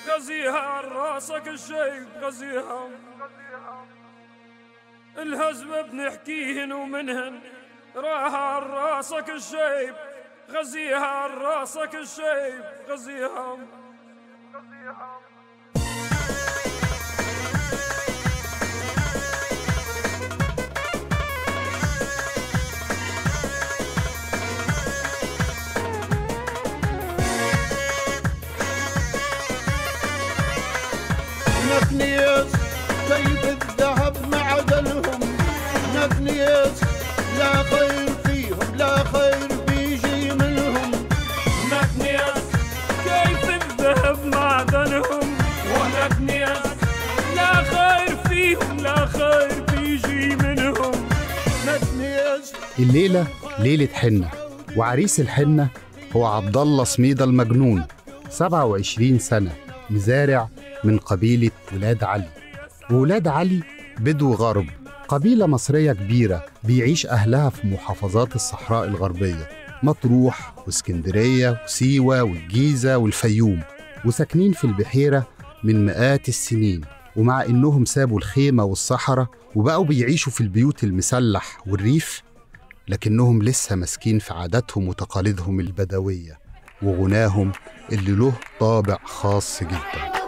غزيها راسك الشيب غزيها الهزم بنحكيهن ومنهن راها راسك الشيب غزيها راسك الشيب غزيها نفنيس كيف الذهب معدنهم نفنيس لا خير فيهم لا خير بيجي منهم نفنيس كيف الذهب معدنهم ونفنيس لا خير فيهم لا خير بيجي منهم نفنيس الليلة ليلة حنة وعريس الحنة هو عبد الله سميدة المجنون 27 سنة مزارع من قبيلة ولاد علي وولاد علي بدو غرب قبيلة مصرية كبيرة بيعيش أهلها في محافظات الصحراء الغربية مطروح واسكندرية وسيوة والجيزة والفيوم وساكنين في البحيرة من مئات السنين ومع إنهم سابوا الخيمة والصحراء وبقوا بيعيشوا في البيوت المسلح والريف لكنهم لسه ماسكين في عاداتهم وتقاليدهم البدوية وغناهم اللي له طابع خاص جدا